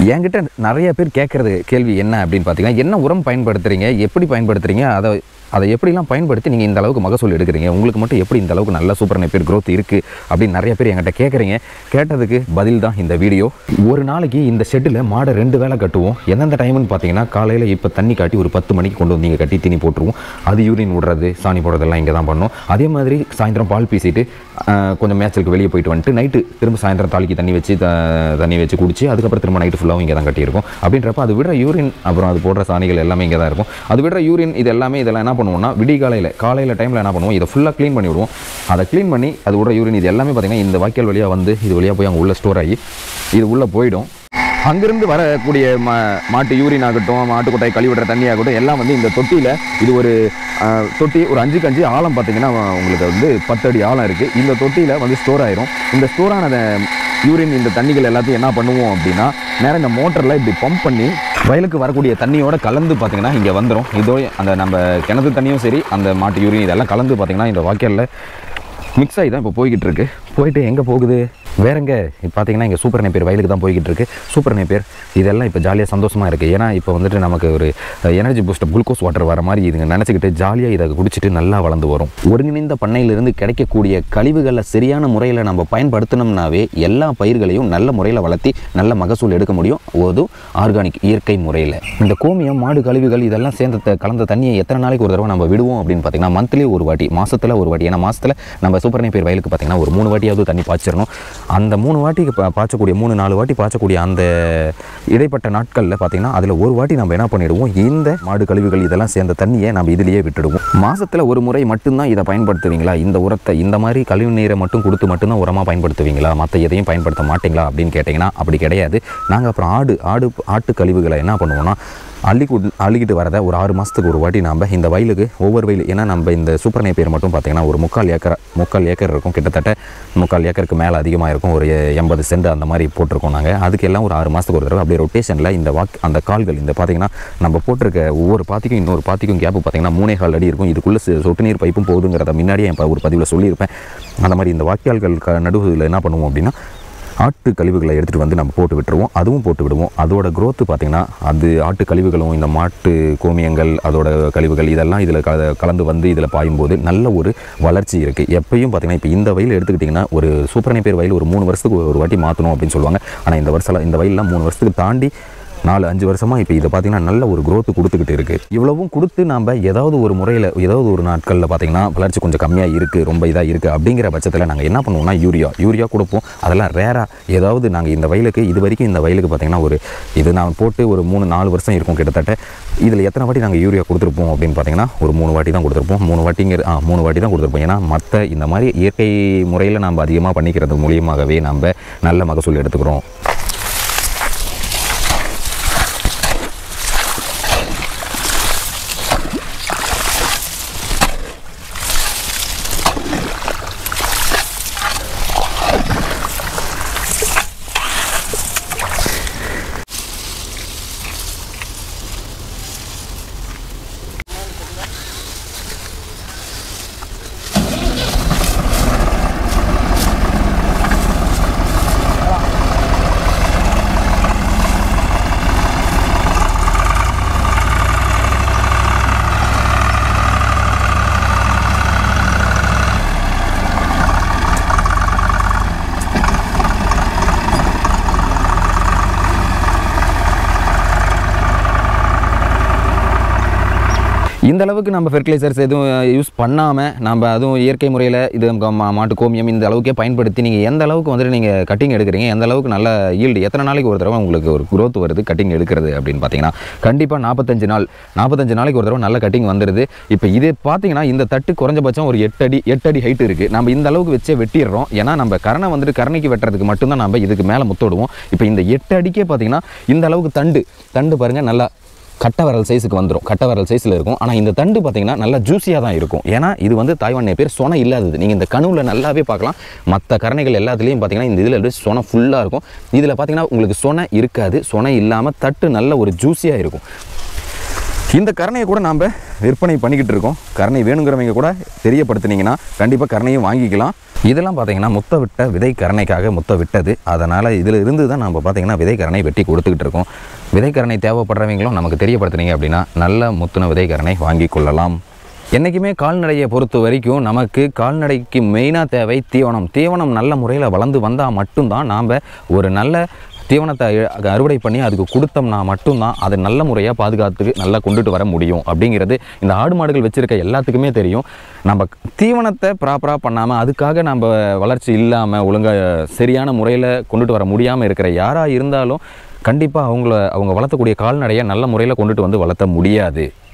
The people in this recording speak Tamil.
என்கிட்ட நிறைய பேர் கேட்குறது கேள்வி என்ன அப்படின்னு பார்த்தீங்கன்னா என்ன உரம் பயன்படுத்துறீங்க எப்படி பயன்படுத்துறீங்க அதை அதை எப்படிலாம் பயன்படுத்தி நீங்கள் இந்த அளவுக்கு மகசூல் எடுக்கிறீங்க உங்களுக்கு மட்டும் எப்படி இந்த அளவுக்கு நல்ல சூப்பர் நெப்பியர் growth இருக்குது அப்படின்னு நிறைய பேர் என்கிட்ட கேட்குறீங்க கேட்டதுக்கு பதில் தான் இந்த வீடியோ ஒரு நாளைக்கு இந்த ஷெட்டில் மாடை ரெண்டு வேளை கட்டுவோம் எந்தெந்த டைம்னு பார்த்தீங்கன்னா காலையில் இப்போ தண்ணி காட்டி ஒரு பத்து மணிக்கு கொண்டு வந்து இங்கே கட்டி தீனி போட்டுருவோம் அது யூரின் விடுறது சாணி போடுறதெல்லாம் இங்கே தான் பண்ணோம் அதே மாதிரி சாயந்தரம் பால் பீசிட்டு ஆஹ், கொஞ்சம் மேய்ச்சலுக்கு வெளியே போயிட்டு வந்துட்டு நைட்டு திரும்ப சாயந்தரம் தாளிக்கு தண்ணி வச்சு த- தண்ணி வச்சு குடிச்சு அதுக்கப்புறம் திரும்ப நைட்டு ஃபுல்லாகவும் இங்கே தான் கட்டியிருக்கும் அப்படின்றப்ப அது விடுற யூரின் அப்புறம் அது போடுற சாணிகள் எல்லாமே இங்கே தான் இருக்கும் அது விடுற யூரின் இது எல்லாமே இதெல்லாம் என்ன பண்ணுவோம்னா விடிய காலையில் காலையில் டைமில் என்ன பண்ணுவோம் இதை ஃபுல்லாக க்ளீன் பண்ணி விடுவோம் அதை க்ளீன் பண்ணி அது விடுற யூரின் இது எல்லாமே பார்த்தீங்கன்னா இந்த வாய்க்கால் வழியாக வந்து இது வழியாக போய் அங்கே உள்ள ஸ்டோர் ஆகி இது உள்ளே போயிடும் அங்கிருந்து வரக்கூடிய மா மாட்டு யூரின் ஆகட்டும் மாட்டு கொட்டாய் கழிவிடுற தண்ணி ஆகட்டும் எல்லாம் வந்து இந்த தொட்டியில் இது ஒரு ஆஹ், தொட்டி ஒரு அஞ்சுக்கு அஞ்சு ஆழம் பார்த்தீங்கன்னா உங்களுக்கு வந்து பத்து அடி ஆழம் இருக்குது இந்த தொட்டியில் வந்து ஸ்டோர் ஆயிரும் இந்த ஸ்டோர் ஆனத யூரின் இந்த தண்ணிகள் எல்லாத்தையும் என்ன பண்ணுவோம் அப்படின்னா நேரம் இந்த மோட்டரில் இப்படி பம்ப் பண்ணி வயலுக்கு வரக்கூடிய தண்ணியோட கலந்து பார்த்தீங்கன்னா இங்கே வந்துடும் இதோ அந்த நம்ம கிணத்து தண்ணியும் சரி அந்த மாட்டு யூரின் இதெல்லாம் கலந்து பார்த்தீங்கன்னா இந்த வாய்க்காலில் மிக்ஸ் ஆகி தான் இப்போ போய்கிட்டு இருக்கு போயிட்டு எங்கே போகுது வேற எங்க இப்போ பார்த்தீங்கன்னா இங்கே சூப்பர் நேப்பியர் வயலுக்கு தான் போய்கிட்டு இருக்கு சூப்பர் நேப்பியர் இதெல்லாம் இப்போ ஜாலியாக சந்தோஷமாக இருக்குது ஏன்னா இப்போ வந்துட்டு நமக்கு ஒரு எனர்ஜி பூஸ்டர் குளுக்கோஸ் வாட்டர் வர மாதிரி இதுங்க நினச்சிக்கிட்டு ஜாலியாக இதை குடிச்சிட்டு நல்லா வளர்ந்து வரும் ஒருங்கிணைந்த பண்ணையிலிருந்து கிடைக்கக்கூடிய கழிவுகளை சரியான முறையில் நம்ம பயன்படுத்தினோம்னாவே எல்லா பயிர்களையும் நல்ல முறையில் வளர்த்தி நல்ல மகசூல் எடுக்க முடியும் அதுவும் ஆர்கானிக் இயற்கை முறையில் இந்த கோமியம் மாடு கழிவுகள் இதெல்லாம் சேர்ந்த த- கலந்த தண்ணியை எத்தனை நாளைக்கு ஒரு தடவை நம்ம விடுவோம் அப்படின்னு பார்த்தீங்கன்னா மந்த்லி ஒரு வாட்டி மாசத்துல ஒரு வாட்டி ஏன்னா மாசத்துல நம்ம சூப்பர் நேப்பியர் வயலுக்கு பார்த்தீங்கன்னா ஒரு மூணு வாட்டியாவது தண்ணி பாய்ச்சிடணும் அந்த மூணு வாட்டிக்கு பா- பாய்ச்சக்கூடிய மூணு நாலு வாட்டி பாய்ச்சக்கூடிய அந்த இடைப்பட்ட நாட்களில் பார்த்தீங்கன்னா அதில் ஒரு வாட்டி நம்ம என்ன பண்ணிடுவோம் இந்த மாடு கழிவுகள் இதெல்லாம் சேர்ந்த தண்ணியை நம்ம இதுலேயே விட்டுடுவோம் மாசத்துல ஒரு முறை மட்டும்தான் இதை பயன்படுத்துவீங்களா இந்த உரத்தை இந்த மாதிரி கழிவு நீரை மட்டும் கொடுத்து மட்டும்தான் உரமாக பயன்படுத்துவீங்களா மற்ற எதையும் பயன்படுத்த மாட்டீங்களா அப்படின்னு கேட்டிங்கன்னா அப்படி கிடையாது நாங்கள் அப்புறம் ஆடு ஆடு ஆட்டு கழிவுகளை என்ன பண்ணுவோம்னா அள்ளி கொடு அள்ளிக்கிட்டு வரதை ஒரு ஆறு மாதத்துக்கு ஒரு வாட்டி நம்ம இந்த வயலுக்கு ஒவ்வொரு வயல் ஏன்னா நம்ம இந்த சூப்பர் நேப்பியர் மட்டும் பார்த்தீங்கன்னா ஒரு முக்கால் ஏக்கர் முக்கால் ஏக்கர் இருக்கும் கிட்டத்தட்ட முக்கால் ஏக்கருக்கு மேலே அதிகமாக இருக்கும் ஒரு எண்பது சென்ட் அந்த மாதிரி போட்டிருக்கோம் நாங்கள் அதுக்கு எல்லாம் ஒரு ஆறு மாதத்துக்கு ஒரு தடவை அப்படியே ரொட்டேஷனில் இந்த வாக் அந்த கால்கள் இந்த பார்த்தீங்கன்னா நம்ம போட்டிருக்க ஒவ்வொரு பாத்திக்கும் இன்னொரு பாத்திக்கும் கேப்பு பார்த்தீங்கன்னா மூணே கால் அடி இருக்கும் இதுக்குள்ளே சொ- சொட்டு நீர் பைப்பும் போகுதுங்கிறத முன்னாடியே என் ப- ஒரு பதிவில் சொல்லியிருப்பேன் அந்த மாதிரி இந்த வாக்கியால்கள் க நடுவில் என்ன பண்ணுவோம் அப்படின்னா ஆட்டு கழிவுகளை எடுத்துகிட்டு வந்து நம்ம போட்டு விட்டுருவோம் அதுவும் போட்டு விடுவோம் அதோட growth பார்த்திங்கன்னா அது ஆட்டு கழிவுகளும் இந்த மாட்டு கோமியங்கள் அதோட கழிவுகள் இதெல்லாம் இதில் க கலந்து வந்து இதில் பாயும்போது நல்ல ஒரு வளர்ச்சி இருக்குது எப்பயும் பார்த்திங்கன்னா இப்போ இந்த வயல் எடுத்துக்கிட்டிங்கன்னா ஒரு சூப்பரனை பேர் வயல் ஒரு மூணு வருஷத்துக்கு ஒரு வாட்டி மாற்றணும் அப்படின்னு சொல்லுவாங்க ஆனால் இந்த வருஷம் இந்த வயல்லாம் மூணு வருஷத்துக்கு தாண்டி நாலு அஞ்சு வருஷமாக இப்போ இதை பார்த்தீங்கன்னா நல்ல ஒரு growth கொடுத்துக்கிட்டு இருக்குது இவ்வளவும் கொடுத்து நாம் ஏதாவது ஒரு முறையில் ஏதாவது ஒரு நாட்களில் பார்த்தீங்கன்னா வளர்ச்சி கொஞ்சம் கம்மியாக இருக்குது ரொம்ப இதாக இருக்குது அப்படிங்கிற பட்சத்தில் நாங்கள் என்ன பண்ணுவோம்னா யூரியா யூரியா கொடுப்போம் அதெல்லாம் ரேராக ஏதாவது நாங்கள் இந்த வயலுக்கு இது வரைக்கும் இந்த வயலுக்கு பார்த்தீங்கன்னா ஒரு இது நான் போட்டு ஒரு மூணு நாலு வருஷம் இருக்கும் கிட்டத்தட்ட இதில் எத்தனை வாட்டி நாங்கள் யூரியா கொடுத்துருப்போம் அப்படின்னு பார்த்தீங்கன்னா ஒரு மூணு வாட்டி தான் கொடுத்துருப்போம் மூணு வாட்டிங்கிற ஆ மூணு வாட்டி தான் கொடுத்துருப்போம் ஏன்னா மற்ற இந்த மாதிரி இயற்கை முறையில் நம்ம அதிகமாக பண்ணிக்கிறது மூலியமாகவே நம்ம நல்ல மகசூல் எடுத்துக்கிறோம் இந்த அளவுக்கு நம்ம ஃபெர்டிலைசர்ஸ் எதுவும் யூஸ் பண்ணாமல் நம்ம அதுவும் இயற்கை முறையில் இது நம்ம மா- மாட்டு கோமியம் இந்த அளவுக்கே பயன்படுத்தி நீங்கள் எந்த அளவுக்கு வந்துட்டு நீங்கள் கட்டிங் எடுக்கிறீங்க எந்த அளவுக்கு நல்ல ஈல்டு எத்தனை நாளைக்கு ஒரு தடவை உங்களுக்கு ஒரு growth வருது கட்டிங் எடுக்கிறது அப்படின்னு பார்த்தீங்கன்னா கண்டிப்பாக நாற்பத்தஞ்சு நாள் நாற்பத்தஞ்சு நாளைக்கு ஒரு தடவை நல்ல கட்டிங் வந்துடுது இப்போ இது பார்த்தீங்கன்னா இந்த தட்டு குறைஞ்சபட்சம் ஒரு எட்டு அடி எட்டு அடி ஹைட் இருக்குது நம்ம இந்த அளவுக்கு வச்சே வெட்டிடுறோம் ஏன்னா நம்ம கரணை வந்துட்டு கரணைக்கு வெட்டுறதுக்கு மட்டும்தான் நம்ம இதுக்கு மேலே முத்தோடுவோம் இப்போ இந்த எட்டு அடிக்கே பார்த்தீங்கன்னா இந்த அளவுக்கு தண்டு தண்டு பாருங்கள் நல்லா கட்டை விரல் சைஸுக்கு வந்துடும் கட்டை விரல் சைஸில் இருக்கும் ஆனால் இந்த தண்டு பார்த்தீங்கன்னா நல்லா ஜூஸியாக தான் இருக்கும் ஏன்னா இது வந்து தாய்வான் பேர் சொனை இல்லாதது நீங்கள் இந்த கணுவில் நல்லாவே பார்க்கலாம் மற்ற கரணைகள் எல்லாத்துலேயும் பார்த்தீங்கன்னா இந்த இதில் சொனை ஃபுல்லாக இருக்கும் இதில் பார்த்தீங்கன்னா உங்களுக்கு சொனை இருக்காது சொனை இல்லாமல் தட்டு நல்ல ஒரு ஜூஸியாக இருக்கும் இந்த கரணையை கூட நாம் விற்பனை பண்ணிக்கிட்டு இருக்கோம் கரணை வேணுங்கிறவங்க கூட தெரியப்படுத்துனீங்கன்னா கண்டிப்பாக கரணையும் வாங்கிக்கலாம் இதெல்லாம் பார்த்தீங்கன்னா முத்த விட்ட விதை கரணைக்காக முத்த விட்டது அதனால் இதில் இருந்து தான் நம்ம பார்த்தீங்கன்னா விதை கரணை வெட்டி கொடுத்துக்கிட்டு இருக்கோம் விதை கரணை தேவைப்படுறவங்களும் நமக்கு தெரியப்படுத்துனீங்க அப்படின்னா நல்ல முத்துன விதை கரணை வாங்கி கொள்ளலாம் என்றைக்குமே கால்நடையை பொறுத்த வரைக்கும் நமக்கு கால்நடைக்கு மெயினாக தேவை தீவனம் தீவனம் நல்ல முறையில் வளர்ந்து வந்தால் மட்டும்தான் நாம் ஒரு நல்ல தீவனத்தை அ- அறுவடை பண்ணி அதுக்கு கொடுத்தோம்னா மட்டும்தான் அதை நல்ல முறையாக பாதுகாத்து நல்லா கொண்டுட்டு வர முடியும் அப்படிங்கிறது இந்த ஆடு மாடுகள் வச்சுருக்க எல்லாத்துக்குமே தெரியும் நம்ம தீவனத்தை ப்ராப்பராக பண்ணாமல் அதுக்காக நம்ம வளர்ச்சி இல்லாமல் ஒழுங்காக சரியான முறையில் கொண்டுட்டு வர முடியாமல் இருக்கிற யாராக இருந்தாலும் கண்டிப்பாக அவங்கள அவங்க வளர்த்தக்கூடிய கால்நடையை நல்ல முறையில் கொண்டுட்டு வந்து வளர்த்த முடியாது